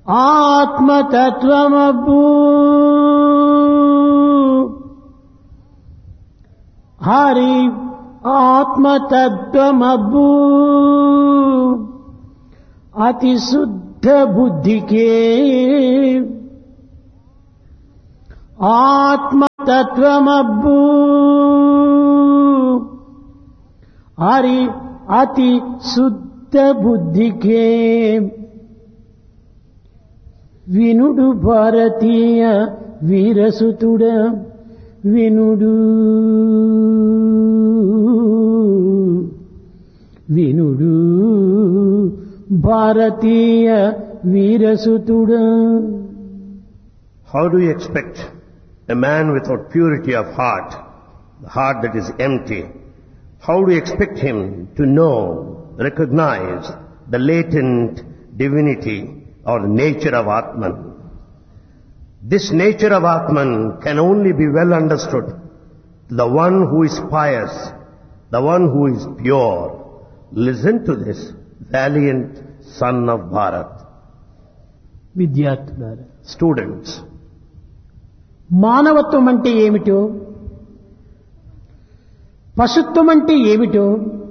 ఆత్మతత్వమబ్బు హరి ఆత్మతత్వమబ్బు అతి శుద్ధ బుద్ధికే ఆత్మతత్వమబ్బు హరి అతి శుద్ధ బుద్ధికే వినుడు భారతీయ వీరసుతుడ వినుడు వినుడు భారతీయ వీరసుతుడ How do you expect a man without purity of heart, the heart that is empty, how do you expect him to know, recognize the latent divinity or nature of Atman? This nature of Atman can only be well understood to the one who is pious, the one who is pure. Listen to this valiant son of Bharat. విద్యార్థులారా Students, మానవత్వం అంటే ఏమిటో పశుత్వం అంటే ఏమిటో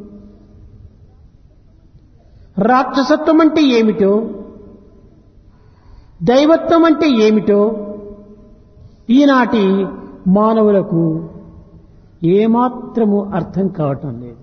రాక్షసత్వం అంటే ఏమిటో దైవత్వం అంటే ఏమిటో ఈనాటి మానవులకు ఏమాత్రము అర్థం కావటం లేదు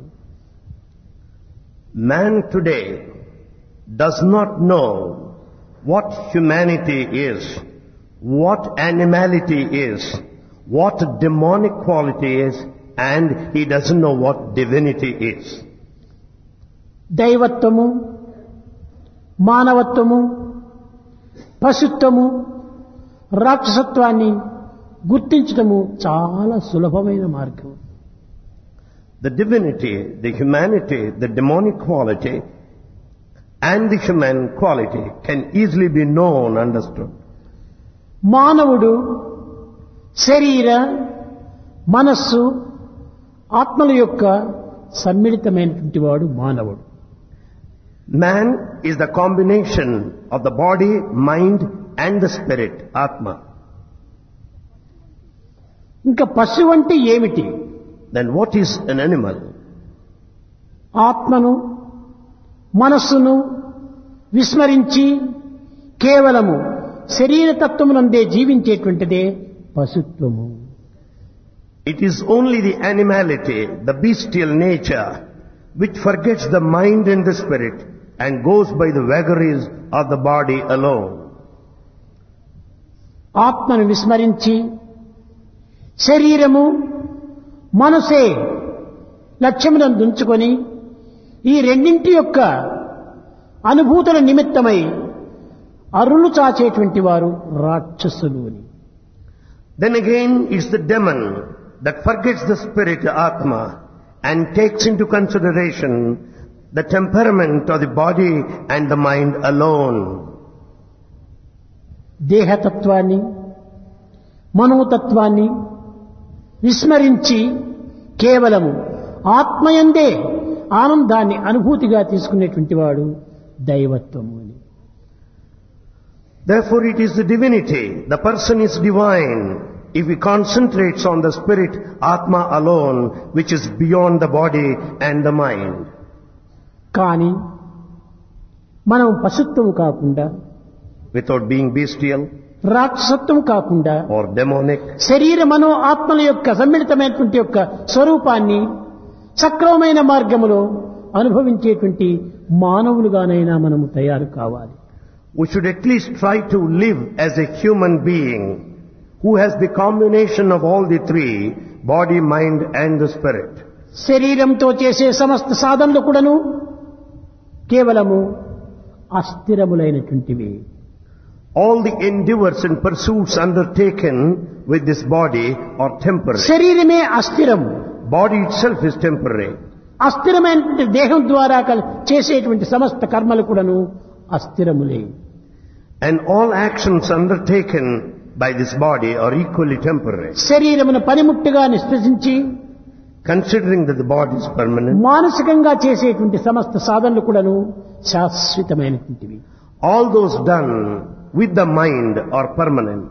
Man today does not know what humanity is, what animality is, what demonic quality is, and he doesn't know what divinity is. దైవత్వము మానవత్వము పశుత్వము రాక్షసత్వాన్ని గుర్తించటము చాలా సులభమైన మార్గం The divinity, the humanity, the demonic quality, and the human quality can easily be known, understood. మానవుడు శరీర మనస్సు ఆత్మల యొక్క సమ్మిళితమైనటువంటి వాడు మానవుడు Man is the combination of the body, mind, and the spirit, Atma. ఇంకా పశువు అంటే ఏమిటి Then what is an animal? ఆత్మను మనస్సును విస్మరించి కేవలము శరీరతత్వమునందే జీవించేటువంటిదే పశుత్వము It is only the animality, the bestial nature, which forgets the mind and the spirit and goes by the vagaries of the body alone. ఆత్మను విస్మరించి శరీరము మనసే లక్ష్యములను దుంచుకొని ఈ రెండింటి యొక్క అనుభూతుల నిమిత్తమై అరులు చాచేటువంటి వారు రాక్షసులు అని Then again it's the demon that forgets the spirit Atma and takes into consideration the temperament of the body and the mind alone. దేహతత్వాన్ని మనోతత్వాన్ని విస్మరించి కేవలము ఆత్మయందే ఆనందాన్ని అనుభూతిగా తీసుకునేటువంటి వాడు దైవత్వము అని Therefore it is the divinity. The person is divine if he concentrates on the spirit, Atma alone, which is beyond the body and the mind. కానీ మనం పశుత్వము కాకుండా Without being bestial రాక్షసత్వం కాకుండా or demonic, శరీర మనో ఆత్మల యొక్క సమ్మిళితమైనటువంటి యొక్క స్వరూపాన్ని సక్రమమైన మార్గములో అనుభవించేటువంటి మానవులుగానైనా మనము తయారు కావాలి we should at least try to live as a human being who has the combination of all the three, body, mind and the spirit. శరీరంతో చేసే సమస్త సాధనలు కూడాను కేవలము అస్థిరములైనటువంటివి All the endeavors and pursuits undertaken with this body are temporary. శరీరమే అస్థిరం Body itself is temporary. అస్థిరమైనటువంటి దేహం ద్వారా కల్- చేసేటువంటి సమస్త కర్మలు కూడాను అస్థిరములే And all actions undertaken by this body are equally temporary. శరీరమును పనిముట్టుగా నిష్పృశించి Considering that the body is permanent, మానసికంగా చేసేటువంటి సమస్త సాధనలు కూడాను శాశ్వతమైనటువంటివి all those done with the mind are permanent.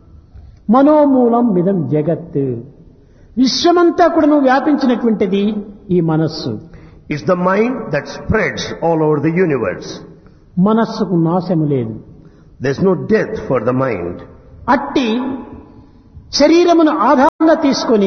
మనోమూలం మిదం జగత్ విశ్వమంతా కూడాను వ్యాపించినటువంటిది ఈ మనస్సు It's the mind that spreads all over the universe. మనస్సుకు నాశము లేదు There's no death for the mind. అట్టి శరీరమును ఆధారంగా తీసుకొని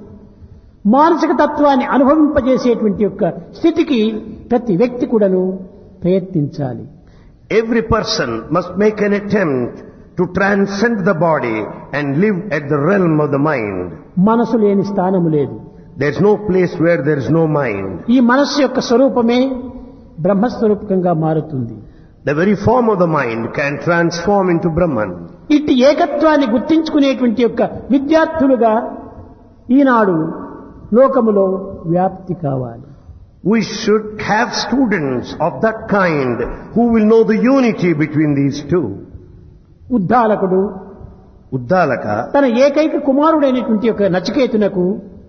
మానసిక తత్వాన్ని అనుభవింపజేసేటువంటి యొక్క స్థితికి ప్రతి వ్యక్తి కూడాను ప్రయత్నించాలి Every person must make an attempt to transcend the body and live at the realm of the mind. మనసు లేని స్థానము లేదు There's no place where there is no mind. ఈ మనస్సు యొక్క స్వరూపమే బ్రహ్మస్వరూపకంగా మారుతుంది The very form of the mind can transform into Brahman. ఇట్టి ఏకత్వాన్ని గుర్తించుకునేటువంటి యొక్క విద్యార్థులుగా ఈనాడు లోకములో వ్యాప్తి కావాలి We should have students of that kind who will know the unity between these two. ఉద్దాలకుడు Uddalaka, తన ఏకైక కుమారుడైనటువంటి యొక్క నచికేతునకు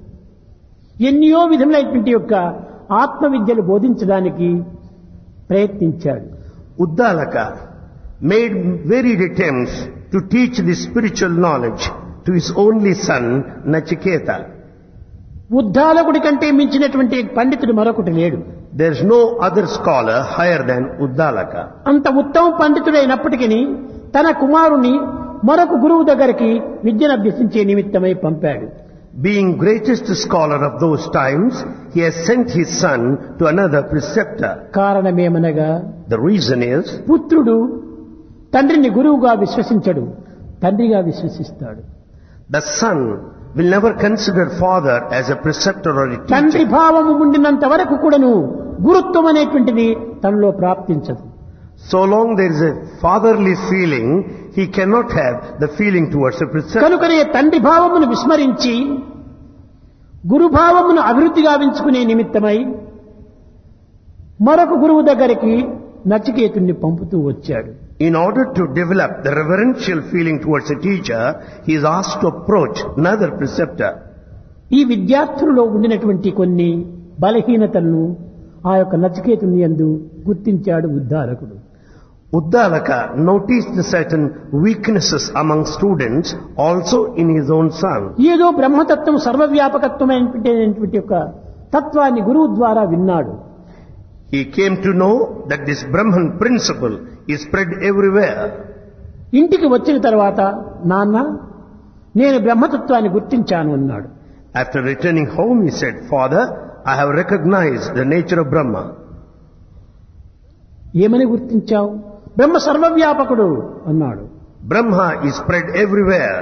ఎన్నో విధములైనటువంటి యొక్క ఆత్మ విద్యలు బోధించడానికి ప్రయత్నించాడు Uddalaka made varied attempts to teach the spiritual knowledge to his only son, Nachiketa. ఉద్దాలకుడి కంటే మించినటువంటి పండితుడు మరొకటి లేడు There's no other scholar higher than Uddalaka. అంత ఉత్తమ పండితుడైనప్పటికీ తన కుమారుని మరొక గురువు దగ్గరికి విద్యను అభ్యసించే నిమిత్తమై పంపాడు Being greatest scholar of those times, he has sent his son to another preceptor. కారణమేమనగా The reason is, పుత్రుడు తండ్రిని గురువుగా విశ్వసించడు తండ్రిగా విశ్వసిస్తాడు the son will never consider father as a preceptor or a తండ్రి teacher. భావము ఉండినంత వరకు కూడాను గురుత్వం అనేటువంటిది తనలో ప్రాప్తించదు So long there is a fatherly feeling, he cannot have the feeling towards a preceptor. కనుకనే తండ్రి భావమును విస్మరించి గురుభావమును అభివృద్ధి గావించుకునే నిమిత్తమై మరొక గురువు దగ్గరికి నచికేతుణ్ణి పంపుతూ వచ్చాడు In order to develop the reverential feeling towards a teacher, he is asked to approach another preceptor. ఈ విద్యార్థులలో ఉండినటువంటి కొన్ని బలహీనతలను ఆ యొక్క నచికేతుని యందు గుర్తించాడు ఉద్ధారకుడు Uddalaka noticed certain weaknesses among students also in his own son. ఏదో బ్రహ్మతత్వం సర్వవ్యాపకత్వమైనటువంటి యొక్క తత్వాన్ని గురువు ద్వారా విన్నాడు He came to know that this Brahman principle is spread everywhere. ఇంటికి వచ్చిన తర్వాత నాన్న నేను బ్రహ్మతత్వాన్ని గుర్తించాను అన్నాడు After returning home, he said, Father, I have recognized the nature of Brahma. ఏమని గుర్తించావు బ్రహ్మ సర్వవ్యాపకుడు అన్నాడు Brahma is spread everywhere.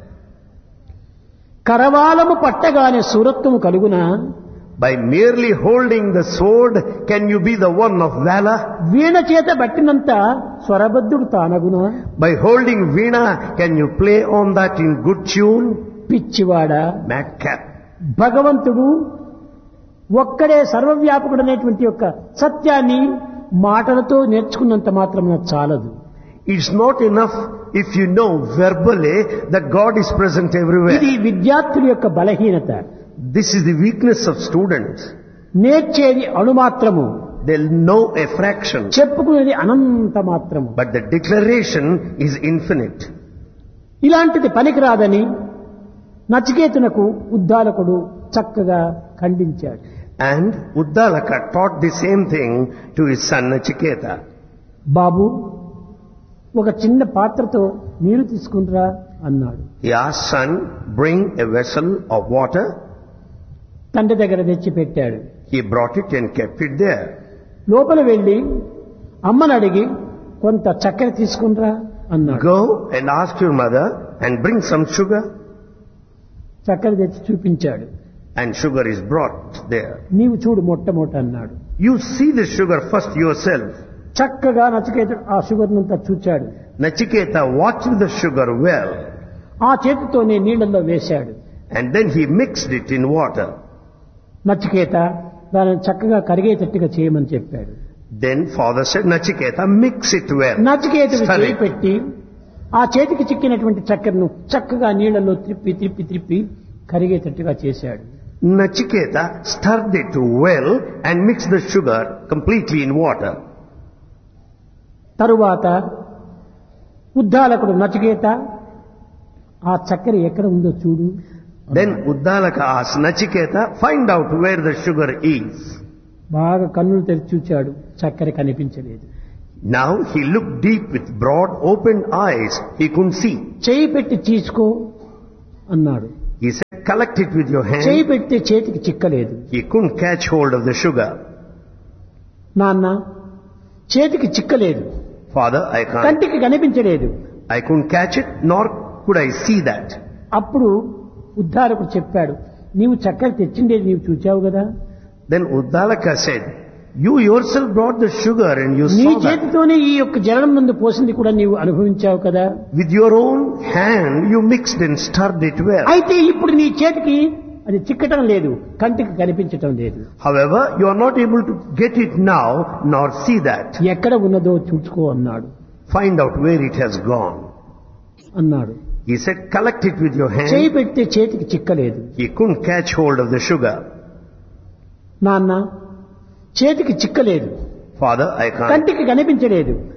కరవాలము పట్టగానే సూరత్వము కలుగునా By merely holding the sword, can you be the one of valor? వీణ చేత బట్టినంత స్వరబద్ధుడు తానగునా By holding Veena, can you play on that in good tune? పిచ్చివాడా Madcap. భగవంతుడు ఒక్కడే సర్వవ్యాపకుడనేటువంటి యొక్క సత్యాన్ని మాటలతో నేర్చుకున్నంత మాత్రం చాలదు It's not enough if you know verbally that God is present everywhere. ఇది విద్యార్థుల యొక్క బలహీనత This is the weakness of students. నేర్చేది అణుమాత్రము They'll know a fraction, చెప్పుకునేది అనంత మాత్రము but the declaration is infinite. ఇలాంటిది పనికిరాదని నచికేతునకు ఉద్దాలకుడు చక్కగా ఖండించాడు And Uddalaka taught the same thing to his son Nachiketa. బాబు ఒక చిన్న పాత్రతో నీరు తీసుకుంటురా అన్నాడు He asked son, bring a vessel of water. తండ్రి దగ్గర తెచ్చి పెట్టాడు He brought it and kept it there. లోపల వెళ్ళి అమ్మని అడిగి కొంత చక్కెర తీసుకుంట్రా అన్నాడు Go and ask your mother and bring some sugar. చక్కెర తెచ్చి చూపించాడు And sugar is brought there. నీవు చూడు మొట్టమొదట అన్నాడు You see the sugar first yourself. చక్కగా నచికేతుడు ఆ షుగర్ నంతా చూచాడు Nachiketa watched the sugar well ఆ చేతితోనే నీళ్లలో వేశాడు and then he mixed it in water. Nachiketa దానిని చక్కగా కరిగేటట్టుగా చేయమని చెప్పాడు Then father said, Nachiketa, mix it well. నచికేతుడు Stir చేయి it. పెట్టి ఆ చేతికి చిక్కినటువంటి చక్కెరను చక్కగా నీళ్లలో త్రిప్పి త్రిప్పి త్రిప్పి కరిగేటట్టుగా చేశాడు Nachiketa stirred it well and mixed the sugar completely in water. తరువాత ఉద్దాలకుడు నచికేత ఆ చక్కెర ఎక్కడ ఉందో చూడు Then Uddalaka asked Nachiketa, find out where the sugar is. బాగా కన్నులు తెరిచి చూచాడు చక్కెర కనిపించలేదు Now he looked deep with broad opened eyes. He couldn't see. చేయి పెట్టి తీసుకో అన్నాడు He said, collect it with your చేయి hand. పెడితే చేతికి చిక్కలేదు He couldn't catch hold of the sugar. నాన్న చేతికి చిక్కలేదు Father, I can't, కంటికి కనిపించలేదు I couldn't catch it, nor could I see that. అప్పుడు ఉద్ధారకుడు చెప్పాడు నీవు చక్కెర తెచ్చిండేది నీవు చూచావు కదా Then Uddalaka said, you yourself brought the sugar and you నీ saw that. చేతితోనే ఈ యొక్క జలం ముందు పోసింది కూడా నీవు అనుభవించావు కదా With your own hand, you mixed and stirred it well. అయితే ఇప్పుడు నీ చేతికి అది చిక్కటం లేదు కంటికి కనిపించటం లేదు However, you are not able to get it now, nor see that. ఎక్కడ ఉన్నదో చూసుకో అన్నాడు Find out where it has gone. అన్నాడు He said, collect it with your చేయి hand. పెడితే చేతికి చిక్కలేదు He couldn't catch hold of the sugar. నాన్న చేతికి చిక్కలేదు Father, I can't, కంటికి కనిపించలేదు